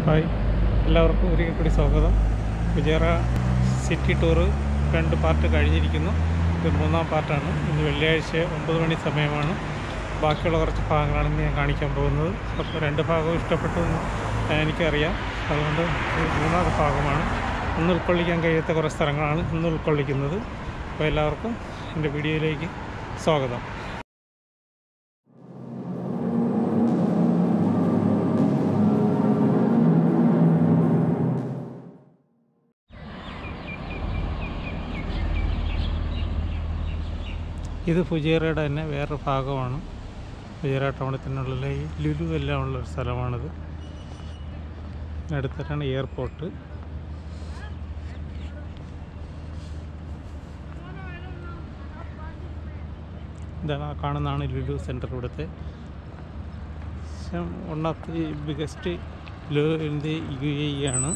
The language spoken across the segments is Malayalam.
ഹായ് എല്ലാവർക്കും ഒരിക്കൽ കൂടി സ്വാഗതം കുജേറ സിറ്റി ടൂറ് രണ്ട് പാർട്ട് കഴിഞ്ഞിരിക്കുന്നു ഇത് മൂന്നാം പാർട്ടാണ് ഇന്ന് വെള്ളിയാഴ്ച ഒമ്പത് മണി സമയമാണ് ബാക്കിയുള്ള കുറച്ച് ഭാഗങ്ങളാണ് ഇന്ന് ഞാൻ കാണിക്കാൻ പോകുന്നത് അപ്പോൾ രണ്ട് ഭാഗവും ഇഷ്ടപ്പെട്ടു എന്ന് എനിക്കറിയാം അതുകൊണ്ട് ഇത് മൂന്നാമത്തെ ഭാഗമാണ് ഇന്ന് ഉൾക്കൊള്ളിക്കാൻ കഴിയാത്ത കുറേ സ്ഥലങ്ങളാണ് ഇന്ന് ഉൾക്കൊള്ളിക്കുന്നത് അപ്പോൾ എല്ലാവർക്കും എൻ്റെ വീഡിയോയിലേക്ക് സ്വാഗതം ഇത് ഫുജേറയുടെ തന്നെ വേറൊരു ഭാഗമാണ് ഫുജേറ ടൗണിൽ തന്നെയുള്ള ഈ ലുലു എല്ലാം ഉള്ള ഒരു സ്ഥലമാണിത് അടുത്തിട്ടാണ് എയർപോർട്ട് ഇതാണ് ആ കാണുന്നതാണ് ലുലു സെൻറ്റർ ഇവിടുത്തെ one of the biggest Lulu in the U A E ആണ്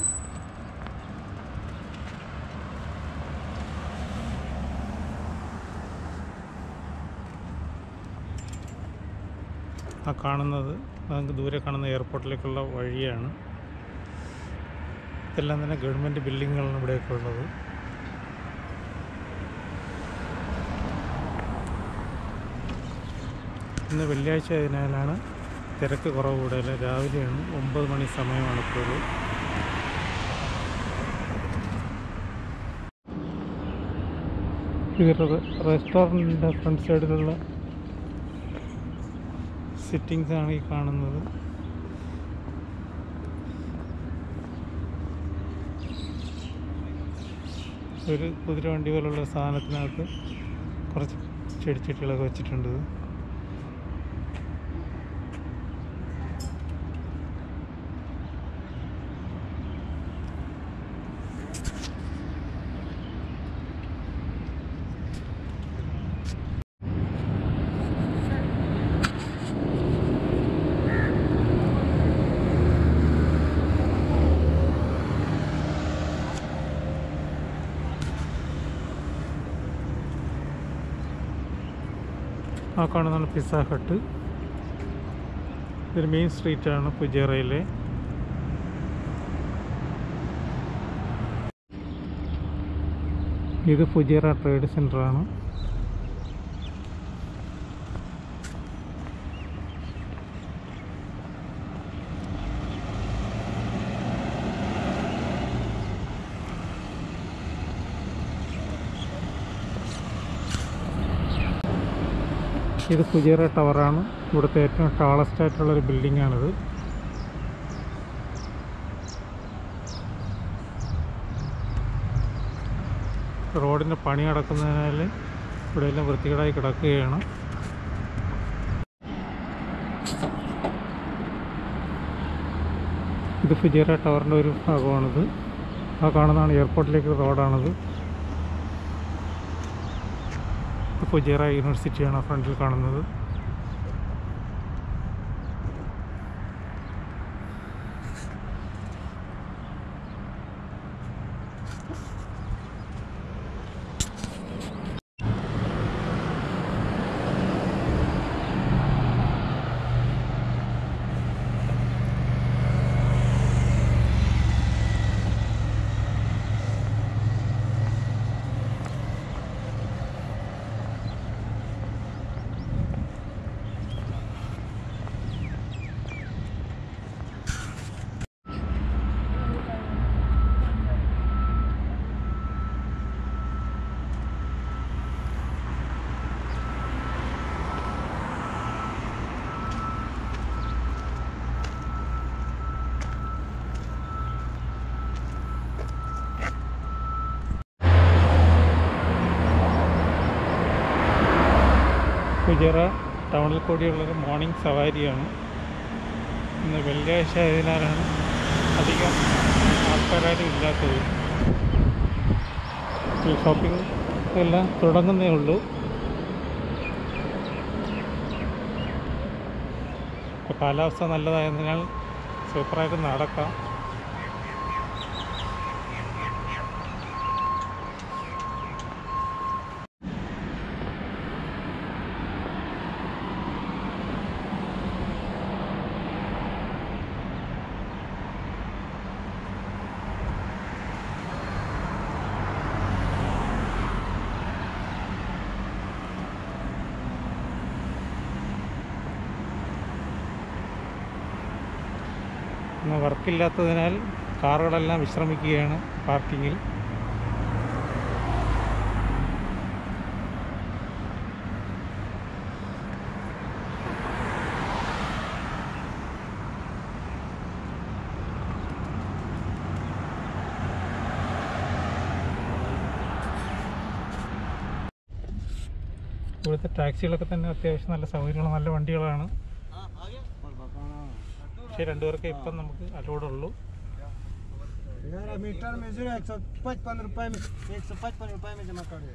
ആ കാണുന്നത് നമുക്ക് ദൂരെ കാണുന്ന എയർപോർട്ടിലേക്കുള്ള വഴിയാണ് ഇതെല്ലാം തന്നെ ഗവൺമെൻറ് ബിൽഡിങ്ങുകളാണ് ഇവിടെയൊക്കെ ഉള്ളത് ഇന്ന് വെള്ളിയാഴ്ച ആയതിനാലാണ് തിരക്ക് കുറവ് കൂടുതൽ രാവിലെയാണ് ഒമ്പത് മണി സമയമാണ് ഇപ്പോൾ ഇത് റെസ്റ്റോറൻറ്റിൻ്റെ ഫ്രണ്ട് സൈഡിലുള്ള സിറ്റിങ്സ് ആണ് ഈ കാണുന്നത് ഒരു കുതിര വണ്ടി പോലുള്ള സാധനത്തിനകത്ത് കുറച്ച് ചെടിച്ചട്ടികളൊക്കെ വെച്ചിട്ടുണ്ട് ആ കാണുന്നതാണ് പിസ്സ ഹട്ട് ഇതൊരു മെയിൻ സ്ട്രീറ്റാണ് പുജേറയിലെ ഇത് ഫുജേറ ട്രേഡ് സെൻ്ററാണ് ഇത് ഫുജേറ ടവറാണ് ഇവിടുത്തെ ഏറ്റവും ടാളസ്റ്റ് ആയിട്ടുള്ളൊരു ബിൽഡിംഗ് ആണിത് റോഡിൻ്റെ പണി നടക്കുന്നതിനാൽ ഇവിടെയെല്ലാം വൃത്തികേടായി കിടക്കുകയാണ് ഇത് ഫുജേറ ടവറിൻ്റെ ഒരു ഭാഗമാണിത് ആ കാണുന്നതാണ് എയർപോർട്ടിലേക്ക് റോഡാണിത് ഫുജേറ യൂണിവേഴ്സിറ്റിയാണ് ഫ്രണ്ടിൽ കാണുന്നത് കുജറ ടൗണിൽ കൂടിയുള്ളൊരു മോർണിംഗ് സവാരിയാണ് ഇന്ന് വെള്ളിയാഴ്ച ആയതിനാലാണ് അധികം ആൾക്കാരും ഇല്ലാത്തത് ഈ ഷോപ്പിംഗ് എല്ലാം തുടങ്ങുന്നേ ഉള്ളൂ ഇപ്പോൾ കാലാവസ്ഥ നല്ലതായതിനാൽ സൂപ്പറായിട്ട് നടക്കാം ഇന്ന് വർക്കില്ലാത്തതിനാൽ കാറുകളെല്ലാം വിശ്രമിക്കുകയാണ് പാർക്കിങ്ങിൽ ഇവിടുത്തെ ടാക്സികളൊക്കെ തന്നെ അത്യാവശ്യം നല്ല സൗകര്യമുള്ള നല്ല വണ്ടികളാണ് പക്ഷേ രണ്ടുപേർക്ക് ഇപ്പം നമുക്ക് അലോഡുള്ളൂ यार मीटर में जो एक सौ पचपन रुपये में एक सौ पचपन रुपये में जमा कर दे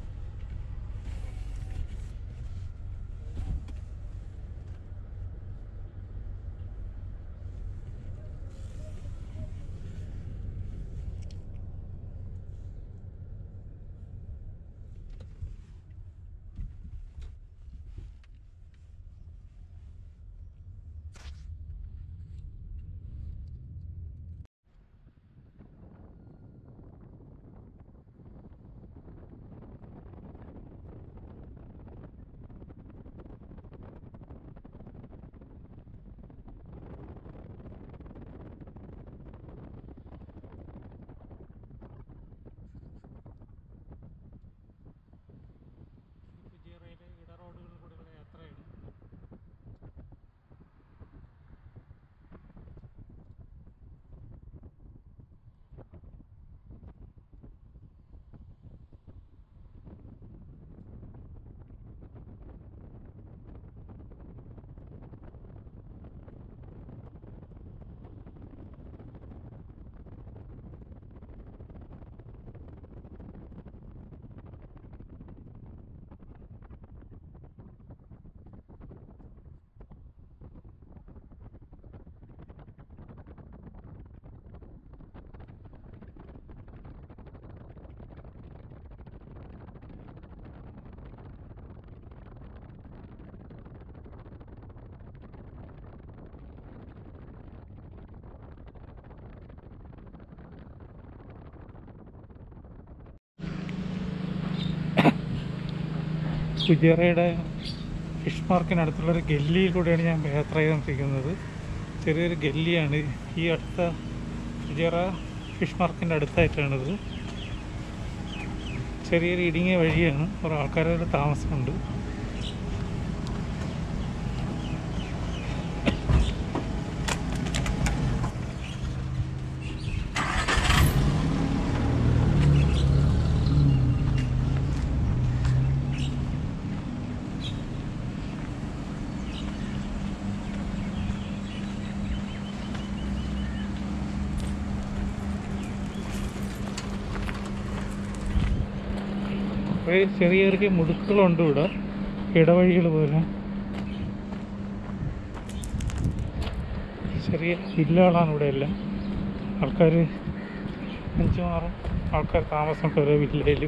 ഫുജിയറയിലെ ഇടറോഡുകളിൽ കൂടെയുള്ള യാത്രയാണ് ഫുജിയറയുടെ ഫിഷ് മാർക്കിനടുത്തുള്ളൊരു ഗല്ലിയിലൂടെയാണ് ഞാൻ യാത്ര ചെയ്തുകൊണ്ടിരിക്കുന്നത് ചെറിയൊരു ഗല്ലിയാണ് ഈ അടുത്ത ഫുജിയറ ഫിഷ് മാർക്കിൻ്റെ അടുത്തായിട്ടാണിത് ചെറിയൊരു ഇടുങ്ങിയ വഴിയാണ് കുറേ ആൾക്കാരുടെ താമസമുണ്ട് കുറേ ചെറിയ ചെറിയ മുടുക്കുകളുണ്ട് ഇവിടെ ഇടവഴികൾ പോലെ ചെറിയ വില്ലകളാണ് ഇവിടെ എല്ലാം ആൾക്കാർ അഞ്ചുമാറും ആൾക്കാർ താമസമുണ്ട് ഓരോ വില്ലയിലും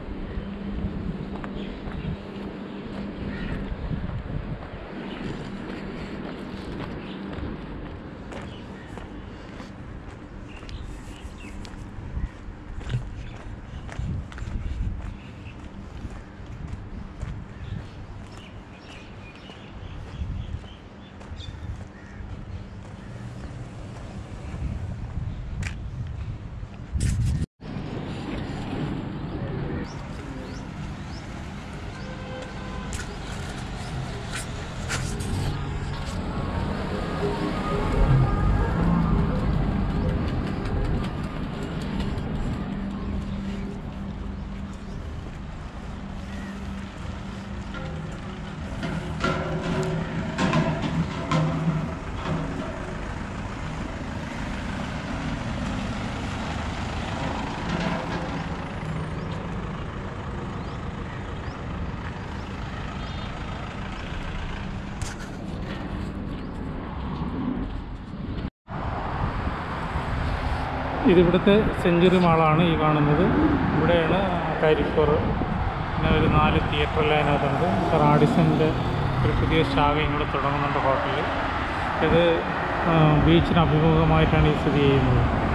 ഇതിവിടുത്തെ സെഞ്ചുറി മാളാണ് ഈ കാണുന്നത് ഇവിടെയാണ് കാരിഫോർ പിന്നെ ഒരു നാല് തിയേറ്ററെല്ലാം അതിനകത്തുണ്ട് റാഡിസൻ്റെ ഒരു പുതിയ ശാഖയും കൂടെ തുടങ്ങുന്നുണ്ട് ഹോട്ടലിൽ ഇത് ആ, ബീച്ചിന് അഭിമുഖമായിട്ടാണ് ഈ സ്ഥിതി ചെയ്യുന്നത്